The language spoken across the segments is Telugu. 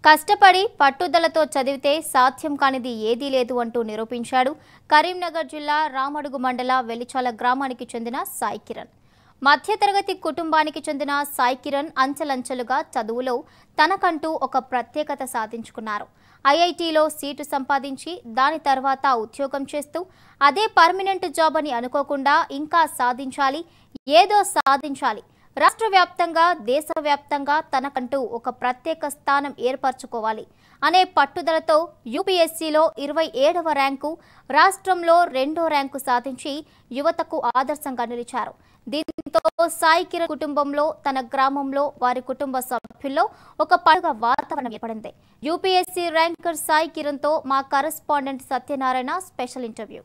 కష్టపడి పట్టుదలతో చదివితే సాధ్యం కానిది ఏదీ లేదు అంటూ నిరూపించాడు కరీంనగర్ జిల్లా రామడుగు మండల వెలిచాల గ్రామానికి చెందిన సాయి కిరణ్ మధ్యతరగతి కుటుంబానికి చెందిన సాయి కిరణ్ అంచెలంచెలుగా చదువులో తనకంటూ ఒక ప్రత్యేకత సాధించుకున్నారు ఐఐటిలో సీటు సంపాదించి దాని తర్వాత ఉద్యోగం చేస్తూ అదే పర్మనెంట్ జాబ్ అని అనుకోకుండా ఇంకా సాధించాలి ఏదో సాధించాలి రాష్ట్ర వ్యాప్తంగా దేశవ్యాప్తంగా తనకంటూ ఒక ప్రత్యేక స్థానం ఏర్పరచుకోవాలి అనే పట్టుదలతో యూపీఎస్సీలో ఇరవై ఏడవ ర్యాంకు రాష్ట్రంలో రెండో ర్యాంకు సాధించి యువతకు ఆదర్శంగా నిలిచారు దీంతో సాయి కిరణ్ కుటుంబంలో తన గ్రామంలో వారి కుటుంబ సభ్యుల్లో ఒక పండుగ వాతావరణం ఏర్పడింది యూపీఎస్సీ ర్యాంకర్ సాయి కిరణ్తో మా కరెస్పాండెంట్ సత్యనారాయణ స్పెషల్ ఇంటర్వ్యూ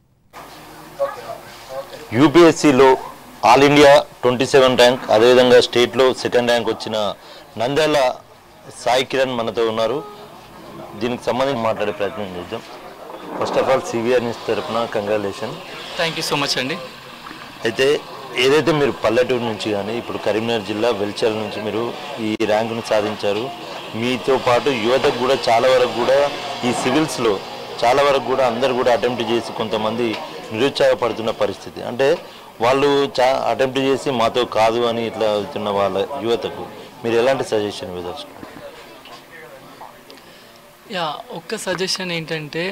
యూపీఎస్సీలో all India twenty seven rank అదేవిధంగా స్టేట్లో సెకండ్ ర్యాంక్ వచ్చిన నంద్యాల సాయి కిరణ్ మనతో ఉన్నారు దీనికి సంబంధించి మాట్లాడే ప్రయత్నం చేద్దాం first of all CVR news తరఫున congratulation thank you so much అండి అయితే ఏదైతే మీరు పల్లెటూరు నుంచి కానీ ఇప్పుడు కరీంనగర్ జిల్లా వెల్చల్ నుంచి మీరు ఈ ర్యాంకును సాధించారు మీతో పాటు యువతకు కూడా చాలా వరకు కూడా ఈ సివిల్స్లో చాలా వరకు కూడా అందరు కూడా అటెంప్ట్ చేసి కొంతమంది నిరుత్సాహపడుతున్న పరిస్థితి అంటే వాళ్ళు చా అటెంప్ట్ చేసి మాతో కాదు అని ఇట్లా అవుతున్న వాళ్ళ యువతకు మీరు ఎలాంటి సజెషన్ ఇవ్వదలుచుకుంటారు యా ఒక్క సజెషన్ ఏంటంటే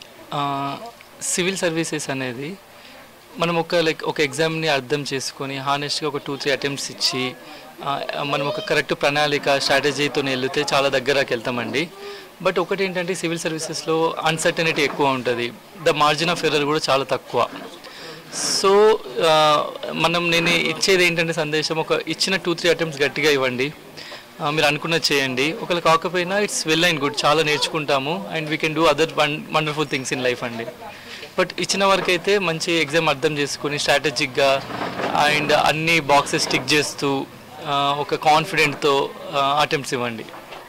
సివిల్ సర్వీసెస్ అనేది మనం ఒక లైక్ ఒక ఎగ్జామ్ని అర్థం చేసుకొని హానెస్ట్గా ఒక టూ త్రీ అటెంప్ట్స్ ఇచ్చి ఆ, మనం ఒక కరెక్ట్ ప్రణాళిక స్ట్రాటజీతో వెళ్తే చాలా దగ్గరకు వెళ్తామండి బట్ ఒకటి ఏంటంటే సివిల్ సర్వీసెస్లో అన్సర్టనిటీ ఎక్కువ ఉంటుంది ద మార్జిన్ ఆఫ్ ఎర్రర్ కూడా చాలా తక్కువ సో ఆ, మనం నేను ఇచ్చేది ఏంటంటే సందేశం ఒక ఇచ్చిన టూ త్రీ అటెంప్ట్స్ గట్టిగా ఇవ్వండి ఆ, మీరు అనుకున్నది చేయండి ఒకవేళ కాకపోయినా ఇట్స్ వెల్ అండ్ గుడ్ చాలా నేర్చుకుంటాము and we can do other wonderful things in life అండి బట్ ఇచ్చిన వరకు అయితే మంచి ఎగ్జామ్ అర్థం చేసుకుని స్ట్రాటజిక్గా అండ్ అన్ని బాక్సెస్ టిక్ చేస్తూ ఆ, ఒక కాన్ఫిడెంట్తో అటెంప్ట్స్ ఇవ్వండి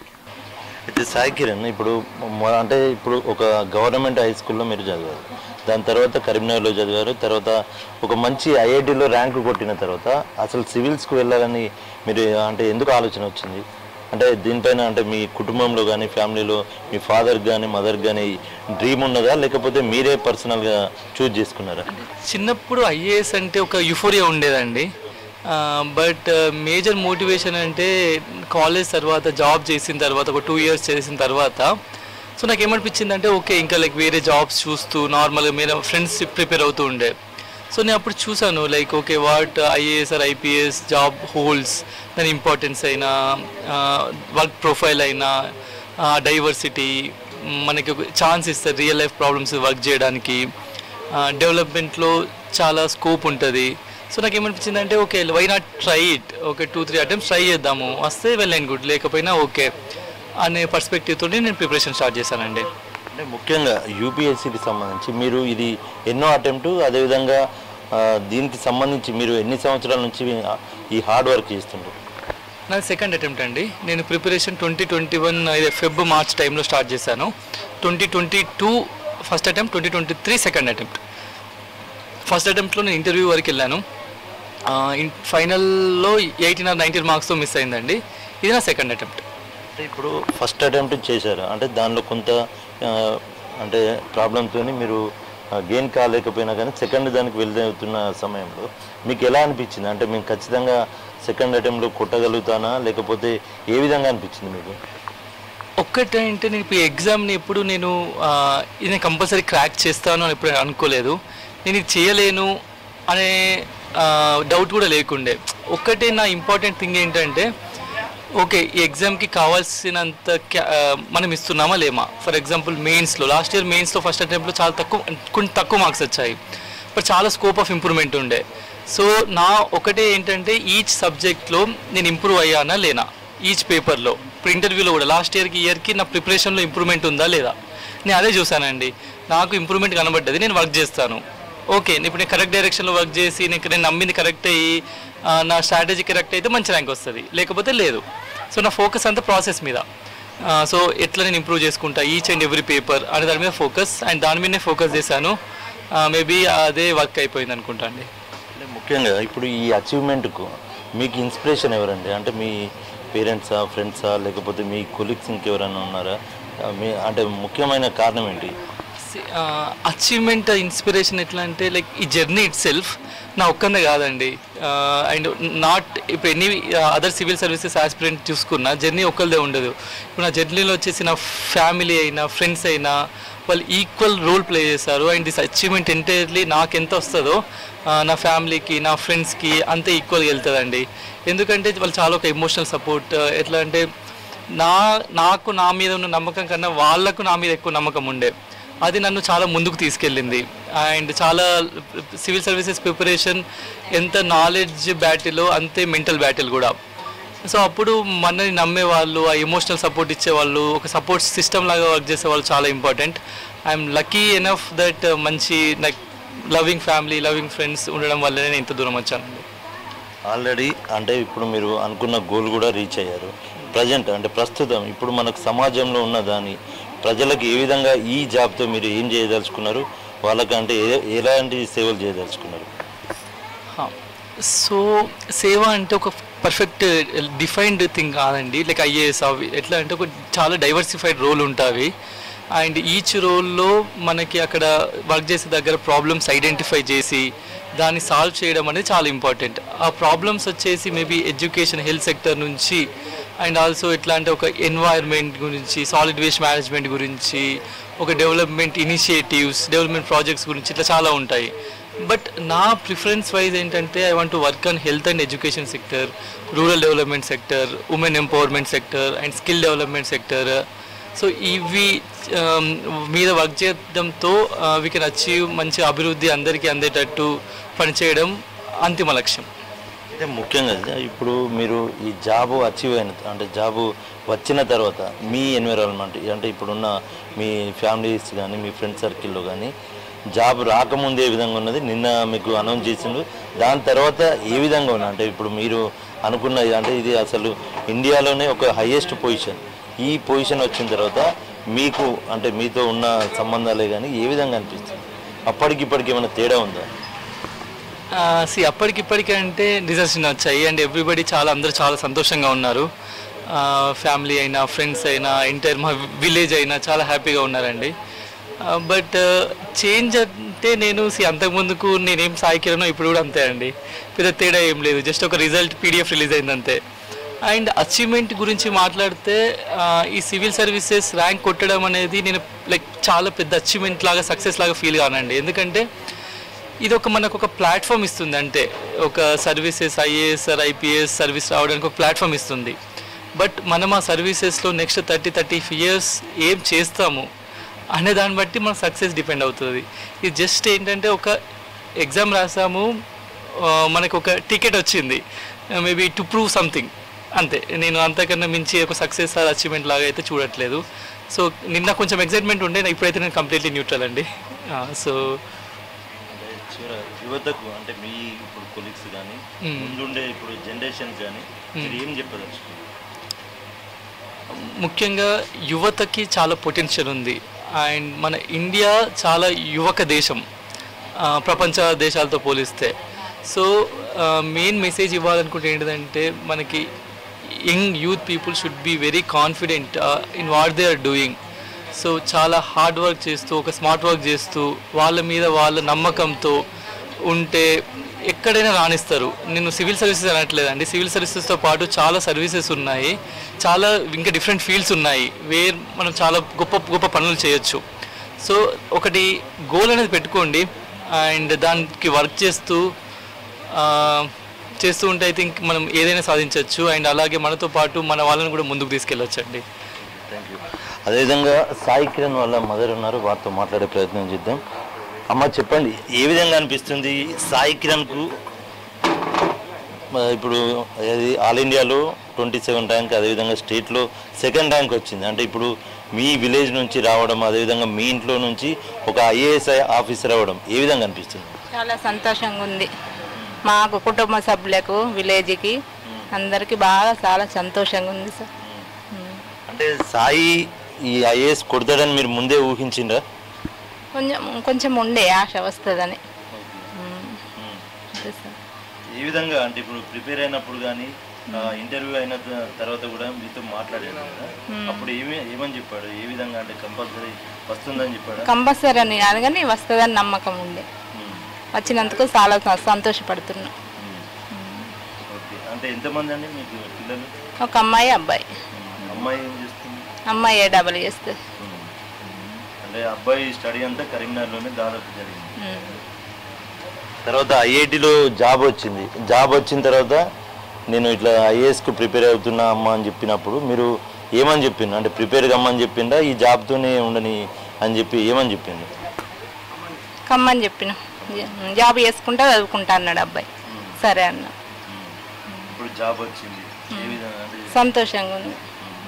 అయితే సాయి కిరణ్ ఇప్పుడు మొ- అంటే ఇప్పుడు ఒక గవర్నమెంట్ హై స్కూల్లో మీరు చదివారు దాని తర్వాత కరీంనగర్లో చదివారు తర్వాత ఒక మంచి ఐఐటిలో ర్యాంకు కొట్టిన తర్వాత అసలు సివిల్స్కి వెళ్ళాలని మీరు అంటే ఎందుకు ఆలోచన వచ్చింది అంటే దీనిపైన అంటే మీ కుటుంబంలో కానీ ఫ్యామిలీలో మీ ఫాదర్కి కానీ మదర్కి కానీ డ్రీమ్ ఉన్నదా లేకపోతే మీరే పర్సనల్గా చూజ్ చేసుకున్నారా చిన్నప్పుడు ఐఏఎస్ అంటే ఒక యుఫోరియా ఉండేదండి బట్ మేజర్ మోటివేషన్ అంటే కాలేజ్ తర్వాత జాబ్ చేసిన తర్వాత ఒక టూ ఇయర్స్ చేసిన తర్వాత సో నాకు ఏమనిపించింది అంటే ఓకే ఇంకా లైక్ వేరే జాబ్స్ చూస్తూ నార్మల్గా మీరు ఫ్రెండ్స్ ప్రిపేర్ అవుతూ ఉండే సో నేను అప్పుడు చూసాను like okay what IAS or IPS job holds దాని ఇంపార్టెన్స్ అయినా వర్క్ ప్రొఫైల్ అయినా డైవర్సిటీ మనకి ఒక ఛాన్స్ ఇస్తారు రియల్ లైఫ్ ప్రాబ్లమ్స్ వర్క్ చేయడానికి డెవలప్మెంట్లో చాలా స్కోప్ ఉంటుంది సో నాకు ఏమనిపించింది అంటే okay why not try it okay two three attempts try చేద్దాము వస్తే వెల్ అండ్ గుడ్ లేకపోయినా ఓకే అనే పర్స్పెక్టివ్ తోటి నేను ప్రిపరేషన్ స్టార్ట్ చేశానండి అంటే ముఖ్యంగా యూపీఎస్సికి సంబంధించి మీరు ఇది ఎన్నో అటెంప్ట్ అదేవిధంగా ఆ, దీనికి సంబంధించి మీరు ఎన్ని సంవత్సరాల నుంచి ఈ హార్డ్ వర్క్ చేస్తుంటారు నాది సెకండ్ అటెంప్ట్ అండి నేను preparation twenty twenty one Feb March టైంలో స్టార్ట్ చేశాను twenty twenty two first attempt twenty twenty three second attempt first అటెంప్ట్లో నేను ఇంటర్వ్యూ వరకు వెళ్ళాను ఫైనల్లో ఎయిటీన్ ఆర్ నైన్టీన్ మార్క్స్తో మిస్ అయిందండి ఇది నా సెకండ్ అటెంప్ట్ అంటే ఇప్పుడు ఫస్ట్ అటెంప్ట్ చేశారు అంటే దానిలో కొంత ఆ, అంటే ప్రాబ్లంతో మీరు గెయిన్ కాలేకపోయినా కానీ సెకండ్ దానికి వెళ్తున్న సమయంలో మీకు ఎలా అనిపించింది అంటే మేము ఖచ్చితంగా సెకండ్ అటెంప్ట్లో కొట్టగలుగుతానా లేకపోతే ఏ విధంగా అనిపించింది మీకు ఒక్కటంటే నేను ఇప్పుడు ఎగ్జామ్ని ఎప్పుడు నేను ఆ, ఇది నేను కంపల్సరీ క్రాక్ చేస్తాను అని ఎప్పుడు అనుకోలేదు నేను ఇది చేయలేను అనే డౌట్ కూడా లేకుండే ఒక్కటే నా ఇంపార్టెంట్ థింగ్ ఏంటంటే ఓకే ఈ ఎగ్జామ్కి కావాల్సినంత క్యా- ఆ, మనం ఇస్తున్నామా లేమా ఫర్ ఎగ్జాంపుల్ మెయిన్స్లో లాస్ట్ ఇయర్ మెయిన్స్లో ఫస్ట్ అటెంప్ట్లో చాలా తక్కువ కొన్ని తక్కువ మార్క్స్ వచ్చాయి బట్ చాలా స్కోప్ ఆఫ్ ఇంప్రూవ్మెంట్ ఉండే సో నా ఒకటే ఏంటంటే ఈచ్ సబ్జెక్ట్లో నేను ఇంప్రూవ్ అయ్యానా లేనా ఈచ్ పేపర్లో ఇప్పుడు ఇంటర్వ్యూలో కూడా లాస్ట్ ఇయర్కి ఇయర్కి నా ప్రిపరేషన్లో ఇంప్రూవ్మెంట్ ఉందా లేదా నేను అదే చూసానండి నాకు ఇంప్రూవ్మెంట్ కనబడ్డది నేను వర్క్ చేస్తాను ఓకే ఇప్పుడు నేను కరెక్ట్ డైరెక్షన్లో వర్క్ చేసి నేను నేను నమ్మింది కరెక్ట్ అయ్యి ఆ, నా స్ట్రాటజీ కరెక్ట్ అయితే మంచి ర్యాంక్ వస్తుంది లేకపోతే లేదు సో నా ఫోకస్ అంతా ప్రాసెస్ మీద సో ఎట్లా నేను ఇంప్రూవ్ చేసుకుంటా ఈచ్ అండ్ ఎవ్రీ పేపర్ అనే దాని మీద ఫోకస్ అండ్ దాని మీదనే ఫోకస్ చేశాను మేబీ అదే వర్క్ అయిపోయింది అనుకుంటా అండి అంటే ముఖ్యంగా ఇప్పుడు ఈ అచీవ్మెంట్కు మీకు ఇన్స్పిరేషన్ ఎవరండి అంటే మీ పేరెంట్సా ఫ్రెండ్సా లేకపోతే మీ కొలీగ్స్ ఇంకెవరైనా ఉన్నారా ఆ, మీ అంటే ముఖ్యమైన కారణం ఏంటి అచీవ్మెంట్ ఇన్స్పిరేషన్ ఎట్లా అంటే లైక్ ఈ జర్నీ ఇట్ సెల్ఫ్ నా ఒక్కనే కాదండి అండ్ నాట్ ఇప్పుడు ఎన్ని అదర్ సివిల్ సర్వీసెస్ ఆస్పిరెంట్ చూసుకున్నా జర్నీ ఒక్కరిదే ఉండదు ఇప్పుడు నా జర్నీలో వచ్చేసి నా ఫ్యామిలీ అయినా ఫ్రెండ్స్ అయినా వాళ్ళు ఈక్వల్ రోల్ ప్లే చేశారు అండ్ దిస్ అచీవ్మెంట్ ఎంటైర్లీ నాకు ఎంత వస్తుందో ఆ, నా ఫ్యామిలీకి నా ఫ్రెండ్స్కి అంతే ఈక్వల్గా వెళ్తుందండి ఎందుకంటే వాళ్ళు చాలా ఒక ఎమోషనల్ సపోర్ట్ ఎట్లా అంటే నా నాకు నా మీద ఉన్న నమ్మకం కన్నా వాళ్ళకు నా మీద ఎక్కువ నమ్మకం ఉండే అది నన్ను చాలా ముందుకు తీసుకెళ్ళింది అండ్ చాలా సివిల్ సర్వీసెస్ ప్రిపరేషన్ ఎంత నాలెడ్జ్ బ్యాటిల్ అంతే మెంటల్ బ్యాటిల్ కూడా సో అప్పుడు మనని నమ్మే వాళ్ళు ఆ ఎమోషనల్ సపోర్ట్ ఇచ్చేవాళ్ళు ఒక సపోర్ట్ సిస్టమ్ లాగా వర్క్ చేసే వాళ్ళు చాలా important I'm lucky enough that మంచి like loving family loving friends ఉండడం వల్లనే నేను ఇంత దూరం వచ్చానండి ఆల్రెడీ అంటే ఇప్పుడు మీరు అనుకున్న గోల్ కూడా రీచ్ అయ్యారు ప్రజెంట్ అంటే ప్రస్తుతం ఇప్పుడు మనకు సమాజంలో ఉన్న దాన్ని ప్రజలకు ఏ విధంగా ఈ జాబ్తో మీరు ఏం చేయదలుచుకున్నారు వాళ్ళకంటే ఏ ఎలాంటి సేవలు చేయదలుచుకున్నారు సో సేవ అంటే ఒక పర్ఫెక్ట్ డిఫైన్డ్ థింగ్ కాదండి లైక్ ఐఏఎస్ అవి ఎట్లా అంటే ఒక చాలా డైవర్సిఫైడ్ రోల్ ఉంటుంది అండ్ ఈచ్ రోల్లో మనకి అక్కడ వర్క్ చేసే దగ్గర ప్రాబ్లమ్స్ ఐడెంటిఫై చేసి దాన్ని సాల్వ్ చేయడం అనేది చాలా ఇంపార్టెంట్ ఆ ప్రాబ్లమ్స్ వచ్చేసి మేబీ ఎడ్యుకేషన్ హెల్త్ సెక్టర్ నుంచి అండ్ ఆల్సో ఎట్లా అంటే ఒక ఎన్వైర్న్మెంట్ గురించి సాలిడ్ వేస్ట్ మేనేజ్మెంట్ గురించి ఒక డెవలప్మెంట్ ఇనిషియేటివ్స్ డెవలప్మెంట్ ప్రాజెక్ట్స్ గురించి ఇట్లా చాలా ఉంటాయి బట్ నా ప్రిఫరెన్స్ వైజ్ ఏంటంటే I want to work on health and education sector rural development sector women empowerment sector and skill development sector so ఇవి um, మీద వర్క్ చేయడంతో వీ కెన్ అచీవ్ మంచి అభివృద్ధి అందరికీ అందేటట్టు పనిచేయడం అంతిమ లక్ష్యం అంటే ముఖ్యంగా ఇప్పుడు మీరు ఈ జాబు అచీవ్ అయిన అంటే జాబు వచ్చిన తర్వాత మీ ఎన్విరాన్మెంట్ అంటే ఇప్పుడున్న మీ ఫ్యామిలీస్ కానీ మీ ఫ్రెండ్ సర్కిల్లో కానీ జాబ్ రాకముందు ఏ విధంగా ఉన్నది నిన్న మీకు అనౌన్స్ చేసిండు దాని తర్వాత ఏ విధంగా ఉన్నా అంటే ఇప్పుడు మీరు అనుకున్న అంటే ఇది అసలు ఇండియాలోనే ఒక హయ్యెస్ట్ పొజిషన్ ఈ పొజిషన్ వచ్చిన తర్వాత మీకు అంటే మీతో ఉన్న సంబంధాలే కానీ ఏ విధంగా అనిపిస్తుంది అప్పటికి ఇప్పటికి ఏమైనా తేడా ఉందా సి అప్పటికిప్పటికి అంటే రిజల్ట్స్ వచ్చాయి అండ్ ఎవ్రీబడి చాలా అందరూ చాలా సంతోషంగా ఉన్నారు ఫ్యామిలీ అయినా ఫ్రెండ్స్ అయినా ఎంటైర్ మా విలేజ్ అయినా చాలా హ్యాపీగా ఉన్నారండి బట్ చేంజ్ అంటే నేను సి అంతకుముందుకు నేనేం సాయికిరానో ఇప్పుడు కూడా అంతే అండి పెద్ద తేడా ఏం లేదు జస్ట్ ఒక రిజల్ట్ పీడిఎఫ్ రిలీజ్ అయింది అంతే అండ్ అచీవ్మెంట్ గురించి మాట్లాడితే ఆ, ఈ సివిల్ సర్వీసెస్ ర్యాంక్ కొట్టడం అనేది నేను లైక్ చాలా పెద్ద అచీవ్మెంట్ లాగా సక్సెస్ లాగా ఫీల్ కానండి ఎందుకంటే ఇది ఒక మనకు ఒక ప్లాట్ఫామ్ ఇస్తుంది అంటే ఒక సర్వీసెస్ ఐఏఎస్ ఐపీఎస్ సర్వీస్ రావడానికి ఒక ప్లాట్ఫామ్ ఇస్తుంది బట్ మనం ఆ సర్వీసెస్లో నెక్స్ట్ థర్టీ థర్టీ ఇయర్స్ ఏం చేస్తాము అనే దాన్ని బట్టి మన సక్సెస్ డిపెండ్ అవుతుంది ఇది జస్ట్ ఏంటంటే ఒక ఎగ్జామ్ రాసాము ఆ, మనకు ఒక టికెట్ వచ్చింది మేబీ టు ప్రూవ్ సంథింగ్ అంతే నేను అంతకన్నా మించి ఒక సక్సెస్ అచీవ్మెంట్ లాగా అయితే చూడట్లేదు సో నిన్న కొంచెం ఎక్సైట్మెంట్ ఉండే ఇప్పుడైతే నేను కంప్లీట్లీ న్యూట్రల్ అండి సో అంటే చివర యువతకు అంటే మీ ఇప్పుడు కొలీగ్స్ కానీ ముందుండే ఇప్పుడు జనరేషన్స్ కానీ మీరు ఏం చెప్పదలుచుకున్నారు ముఖ్యంగా యువతకి చాలా పొటెన్షియల్ ఉంది అండ్ మన ఇండియా చాలా యువక దేశం ఆ, ప్రపంచ దేశాలతో పోలిస్తే సో మెయిన్ మెసేజ్ ఇవ్వాలనుకుంటే ఏంటిదంటే మనకి young youth people should be very confident in what they are doing so చాలా హార్డ్ వర్క్ చేస్తూ ఒక స్మార్ట్ వర్క్ చేస్తూ వాళ్ళ మీద వాళ్ళ నమ్మకంతో ఉంటే ఎక్కడైనా రాణిస్తారు నేను సివిల్ సర్వీసెస్ అనట్లేదండి సివిల్ సర్వీసెస్తో పాటు చాలా సర్వీసెస్ ఉన్నాయి చాలా ఇంకా డిఫరెంట్ ఫీల్డ్స్ ఉన్నాయి వేర్ మనం చాలా గొప్ప గొప్ప పనులు చేయొచ్చు సో ఒకటి గోల్ అనేది పెట్టుకోండి అండ్ దానికి వర్క్ చేస్తూ ఆ, చేస్తూ ఉంటే ఐ థింక్ మనం ఏదైనా సాధించవచ్చు అండ్ అలాగే మనతో పాటు మన వాళ్ళని కూడా ముందుకు తీసుకెళ్ళొచ్చు అండి థ్యాంక్ యూ అదేవిధంగా సాయి కిరణ్ వాళ్ళ మదర్ ఉన్నారు వారితో మాట్లాడే ప్రయత్నం చేద్దాం అమ్మ చెప్పండి ఏ విధంగా అనిపిస్తుంది సాయి కిరణ్కు మ- ఇప్పుడు అది ఆల్ ఇండియాలో ట్వంటీ సెవెన్ ర్యాంక్ అదేవిధంగా స్టేట్లో సెకండ్ ర్యాంక్ వచ్చింది అంటే ఇప్పుడు మీ విలేజ్ నుంచి రావడం అదేవిధంగా మీ ఇంట్లో నుంచి ఒక ఐఏఎస్ ఆఫీసర్ అవ్వడం ఏ విధంగా అనిపిస్తుంది చాలా సంతోషంగా ఉంది మాకు కుటుంబ సభ్యులకు విలేజ్కి అందరికీ బాగా చాలా సంతోషంగా ఉంది సార్ ఉమ్. అంటే సాయి ఈ ఐఏఎస్ కొడతాడని మీరు ముందే ఊహించిండ్రా కొంచెం కొంచెం ఉండే ఆశ వస్తుందని ఉమ్. అదే సార్. ఏ విధంగా అంటే ఇప్పుడు ప్రిపేర్ అయినప్పుడు కానీ ఇంటర్వ్యూ అయిన త- తర్వాత కూడా మీతో మాట్లాడాడు కదా అప్పుడు ఏమి ఏమని చెప్పాడు ఏ విధంగా అంటే కంపల్సరీ వస్తుందని చెప్పాడు కంపల్సరీ అని కాదు కానీ వస్తుందని నమ్మకం ఉండే వచ్చినందుకు చాలా స- సంతోషపడుతున్నా ఓకే అంటే ఎంతమంది అండి మీకు పిల్లలు ఒక అమ్మాయి అబ్బాయి ఉమ్, అమ్మాయి ఏం చేస్తుంది అమ్మాయి ఏ డబల్ చేస్తుంది ఉమ్. అంటే అబ్బాయి స్టడీ అంతా కరీంనగర్లోనే దాదాపు జరిగింది తర్వాత ఐఐటిలో జాబ్ వచ్చింది జాబ్ వచ్చిన తర్వాత నేను ఇట్లా ఐఏఎస్కు ప్రిపేర్ అవుతున్నా అమ్మ అని చెప్పినప్పుడు మీరు ఏమని చెప్పిండు అంటే ప్రిపేర్ కమ్మని చెప్పిండా ఈ జాబ్తోనే ఉండని అని చెప్పి ఏమని చెప్పిండు కమ్మని చెప్పిన జాబ్ చేసుకుంటా చదువుకుంటా అన్నాడు అబ్బాయి సరే అన్న ఇప్పుడు జాబ్ వచ్చింది ఏ విధంగా అంటే సంతోషంగా ఉంది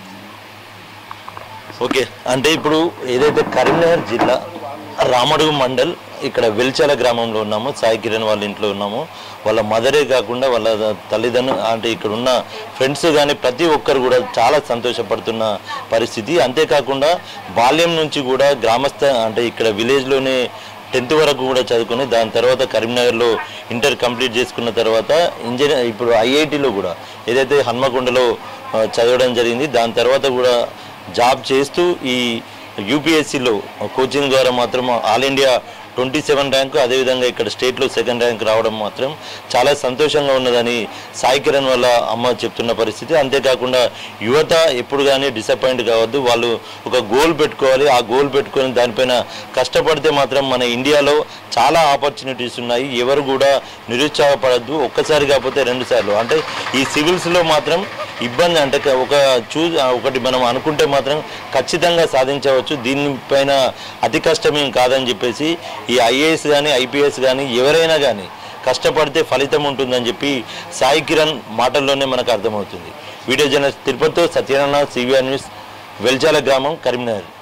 ఓకే అంటే ఇప్పుడు ఏదైతే కరీంనగర్ జిల్లా రామడుగు మండల్ ఇక్కడ వెల్చాల గ్రామంలో ఉన్నాము సాయి కిరణ్ వాళ్ళ ఇంట్లో ఉన్నాము వాళ్ళ మదరే కాకుండా వాళ్ళ తల్లిదండ్రులు అంటే ఇక్కడ ఉన్న ఫ్రెండ్స్ కానీ ప్రతి ఒక్కరు కూడా చాలా సంతోషపడుతున్న పరిస్థితి అంతేకాకుండా బాల్యం నుంచి కూడా గ్రామస్థ అంటే ఇక్కడ విలేజ్లోనే టెన్త్ వరకు కూడా చదువుకొని దాని తర్వాత కరీంనగర్లో ఇంటర్ కంప్లీట్ చేసుకున్న తర్వాత ఇంజనీర్ ఇప్పుడు ఐఐటిలో కూడా ఏదైతే హన్మకొండలో ఆ, చదవడం జరిగింది దాని తర్వాత కూడా జాబ్ చేస్తూ ఈ యూపీఎస్సీలో కోచింగ్ ద్వారా మాత్రం all India twenty seven rank అదేవిధంగా ఇక్కడ స్టేట్లో సెకండ్ ర్యాంక్ రావడం మాత్రం చాలా సంతోషంగా ఉన్నదని సాయి కిరణ్ వాళ్ళ అమ్మ చెప్తున్న పరిస్థితి అంతేకాకుండా యువత ఎప్పుడు కానీ డిసప్పాయింట్ కావద్దు వాళ్ళు ఒక గోల్ పెట్టుకోవాలి ఆ గోల్ పెట్టుకొని దానిపైన కష్టపడితే మాత్రం మన ఇండియాలో చాలా ఆపర్చునిటీస్ ఉన్నాయి ఎవరు కూడా నిరుత్సాహపడద్దు ఒక్కసారి కాకపోతే రెండు సార్లు అంటే ఈ సివిల్స్లో మాత్రం ఇబ్బంది అంటే క- ఒక చూ ఒకటి మనం అనుకుంటే మాత్రం ఖచ్చితంగా సాధించవచ్చు దీనిపైన అతి కష్టమేం కాదని చెప్పేసి ఈ ఐఏఎస్ కానీ ఐపీఎస్ కానీ ఎవరైనా కానీ కష్టపడితే ఫలితం ఉంటుందని చెప్పి సాయి కిరణ్ మాటల్లోనే మనకు అర్థమవుతుంది వీడియో జర్నలిస్ట్ తిరుపతితో సత్యనారాయణ సివిఆర్ న్యూస్ వెల్చాల గ్రామం కరీంనగర్